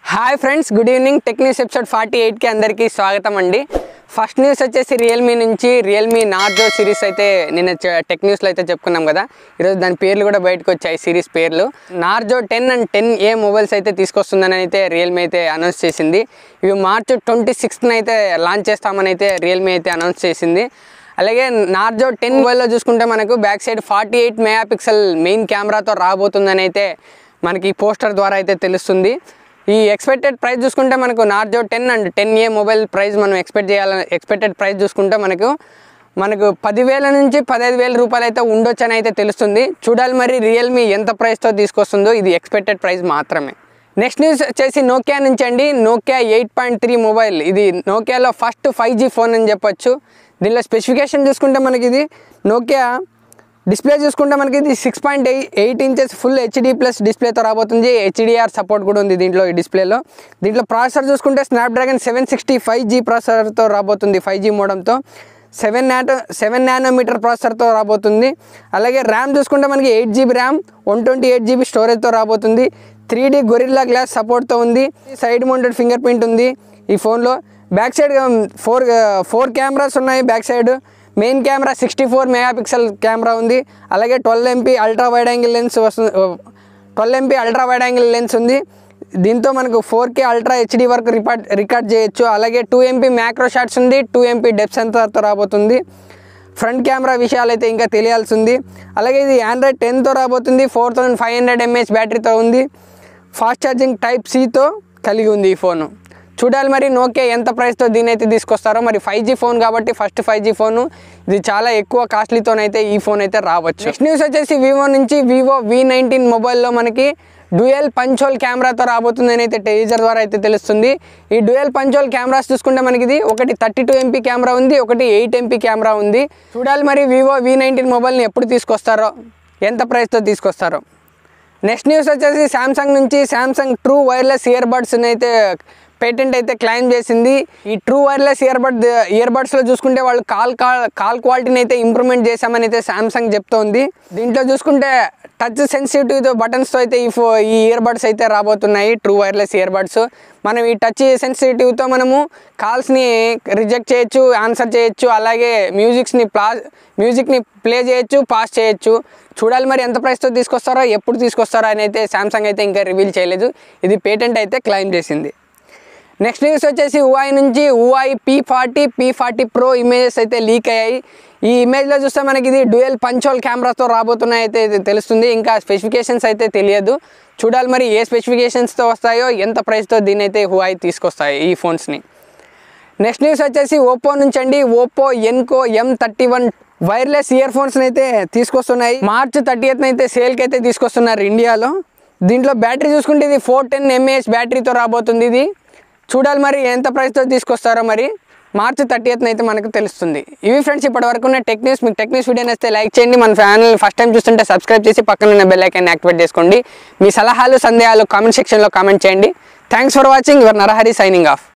hi friends good evening tech news episode forty ఎయిట్కి అందరికీ స్వాగతం అండి ఫస్ట్ న్యూస్ వచ్చేసి రియల్మీ నుంచి రియల్మీ నార్జో సిరీస్ అయితే నిన్న చ- టెక్ న్యూస్లో అయితే చెప్పుకున్నాం కదా ఈరోజు దాని పేర్లు కూడా బయటకు వచ్చాయి సిరీస్ పేర్లు Narzo ten and ten A mobiles అయితే తీసుకొస్తుందని అయితే రియల్మీ అయితే అనౌన్స్ చేసింది ఇవి మార్చ్ ట్వంటీ సిక్స్త్న అయితే లాంచ్ చేస్తామని అయితే రియల్మీ అయితే అనౌన్స్ చేసింది అలాగే నార్జో టెన్ మొబైల్లో చూసుకుంటే మనకు back side forty eight megapixel main కెమెరాతో రాబోతుందని అయితే మనకి ఈ పోస్టర్ ద్వారా అయితే తెలుస్తుంది ఈ ఎక్స్పెక్టెడ్ ప్రైస్ చూసుకుంటే మనకు Narzo ten and ten A mobile price మనం ఎక్స్పెక్ట్ చేయాలని ఎక్స్పెక్టెడ్ ప్రైస్ చూసుకుంటే మనకు మనకు పదివేల నుంచి పదహైదు వేల రూపాయలు అయితే ఉండొచ్చు అని అయితే తెలుస్తుంది చూడాలి మరి రియల్మీ ఎంత ప్రైస్తో తీసుకొస్తుందో ఇది ఎక్స్పెక్టెడ్ ప్రైస్ మాత్రమే నెక్స్ట్ న్యూస్ వచ్చేసి నోకియా నుంచి అండి Nokia eight point three mobile ఇది నోకియాలో ఫస్ట్ ఫైవ్ జీ ఫోన్ అని చెప్పొచ్చు దీనిలో స్పెసిఫికేషన్ చూసుకుంటే మనకి ఇది నోకియా డిస్ప్లే చూసుకుంటే మనకి ఇది six point eight eight inches full HD plus డిస్ప్లేతో రాబోతుంది హెచ్డిఆర్ సపోర్ట్ కూడా ఉంది దీంట్లో ఈ డిస్ప్లేలో దీంట్లో ప్రాసెసర్ చూసుకుంటే Snapdragon seven sixty five G ప్రాసెసర్తో రాబోతుంది ఫైవ్ జీ మోడంతో సెవెన్ నాటో సెవెన్ నానోమీటర్ ప్రాసెసర్తో రాబోతుంది అలాగే ర్యామ్ చూసుకుంటే మనకి eight GB RAM one twenty eight GB స్టోరేజ్తో రాబోతుంది త్రీ డీ గొరిల్లా గ్లాస్ సపోర్ట్తో ఉంది సైడ్ మౌంటెడ్ ఫింగర్ ప్రింట్ ఉంది ఈ ఫోన్లో back side four four cameras ఉన్నాయి back side main camera sixty four megapixel camera ఉంది అలాగే twelve MP ultra wide angle lens వస్తుంది twelve MP ultra wide angle lens ఉంది దీంతో మనకు ఫోర్ కే అల్ట్రా హెచ్డి వరకు రికార్డ్ రికార్డ్ చేయొచ్చు అలాగే టూ ఎంపీ మ్యాక్రో షాట్స్ ఉంది టూ ఎంపీ డెప్త్ సెన్సార్తో రాబోతుంది ఫ్రంట్ కెమెరా విషయాలు అయితే ఇంకా తెలియాల్సి ఉంది అలాగే ఇది ఆండ్రాయిడ్ టెన్తో రాబోతుంది four thousand five hundred mAh బ్యాటరీతో ఉంది ఫాస్ట్ ఛార్జింగ్ టైప్ సితో కలిగి ఉంది ఈ ఫోను చూడాలి మరి నోకియా ఎంత ప్రైస్తో దీని అయితే తీసుకొస్తారో మరి ఫైవ్ జీ ఫోన్ కాబట్టి ఫస్ట్ ఫైవ్ జీ ఫోను ఇది చాలా ఎక్కువ కాస్ట్లీతోనైతే ఈ ఫోన్ అయితే రావచ్చు నెక్స్ట్ న్యూస్ వచ్చేసి వివో నుంచి వివో వి నైన్టీన్ మొబైల్లో మనకి డ్యూయల్ పంచోల్ కెమెరాతో రాబోతుందని అయితే టీజర్ ద్వారా అయితే తెలుస్తుంది ఈ డ్యూయల్ పంచోల్ కెమెరాస్ చూసుకుంటే మనకి ఇది ఒకటి థర్టీ టూ ఎంపీ కెమెరా ఉంది ఒకటి ఎయిట్ ఎంపీ కెమెరా ఉంది చూడాలి మరి వివో వి నైన్టీన్ మొబైల్ని ఎప్పుడు తీసుకొస్తారో ఎంత ప్రైస్తో తీసుకొస్తారో నెక్స్ట్ న్యూస్ వచ్చేసి శాంసంగ్ నుంచి Samsung true wireless earbuds అయితే పేటెంట్ అయితే క్లెయిమ్ చేసింది ఈ ట్రూ వైర్లెస్ ఇయర్ బడ్ ఇయర్ బడ్స్లో చూసుకుంటే వాళ్ళు కాల్ కాల్ కాల్ క్వాలిటీని అయితే ఇంప్రూవ్మెంట్ చేశామని అయితే శాంసంగ్ చెప్తోంది దీంట్లో చూసుకుంటే టచ్ సెన్సిటివ్ బటన్స్తో అయితే ఈ ఫో ఈ ఇయర్ బడ్స్ అయితే రాబోతున్నాయి ట్రూ వైర్లెస్ ఇయర్ బడ్స్ మనం ఈ టచ్ సెన్సిటివ్తో మనము కాల్స్ని రిజెక్ట్ చేయొచ్చు ఆన్సర్ చేయొచ్చు అలాగే మ్యూజిక్స్ని ప్లా మ్యూజిక్ని ప్లే చేయొచ్చు పాస్ చేయొచ్చు చూడాలి మరి ఎంత ప్రైస్తో తీసుకొస్తారో ఎప్పుడు తీసుకొస్తారో అని అయితే శాంసంగ్ అయితే ఇంకా రివీల్ చేయలేదు ఇది పేటెంట్ అయితే క్లెయిమ్ చేసింది నెక్స్ట్ న్యూస్ వచ్చేసి ఉవాయి నుంచి Huawei P forty P forty pro images అయితే లీక్ అయ్యాయి ఈ ఇమేజ్లో చూస్తే మనకి ఇది డ్యూయల్ పంచోల్ కెమెరాతో రాబోతున్నాయి అయితే ఇది తెలుస్తుంది ఇంకా స్పెసిఫికేషన్స్ అయితే తెలియదు చూడాలి మరి ఏ స్పెసిఫికేషన్స్తో వస్తాయో ఎంత ప్రైస్తో దీన్ని అయితే హువాయి తీసుకొస్తాయి ఈ ఫోన్స్ని నెక్స్ట్ న్యూస్ వచ్చేసి ఓప్పో నుంచి అండి Oppo Enco M thirty one wireless earphones అయితే తీసుకొస్తున్నాయి మార్చ్ థర్టీ అయితే సేల్కి అయితే తీసుకొస్తున్నారు ఇండియాలో దీంట్లో బ్యాటరీ చూసుకుంటే ఇది ఫోర్ టెన్ ఎంఏహెచ్ బ్యాటరీతో రాబోతుంది ఇది చూడాలి మరి ఎంత ప్రైస్తో తీసుకొస్తారో మరి మార్చ్ థర్టీ అయితే మనకు తెలుస్తుంది ఇవి ఫ్రెండ్స్ ఇప్పటి వరకు ఉన్న టెక్ న్యూస్ మీకు టెక్ న్యూస్ వీడియో నచ్చితే లైక్ చేయండి మన ఛానల్ ఫస్ట్ టైం చూస్తుంటే సబ్స్క్రైబ్ చేసి పక్కన ఉన్న బెల్ ఐకాన్ యాక్టివేట్ చేసుకోండి మీ సలహాలు సందేహాలు కామెంట్ సెక్షన్లో కామెంట్ చేయండి thanks for watching your Narahari signing of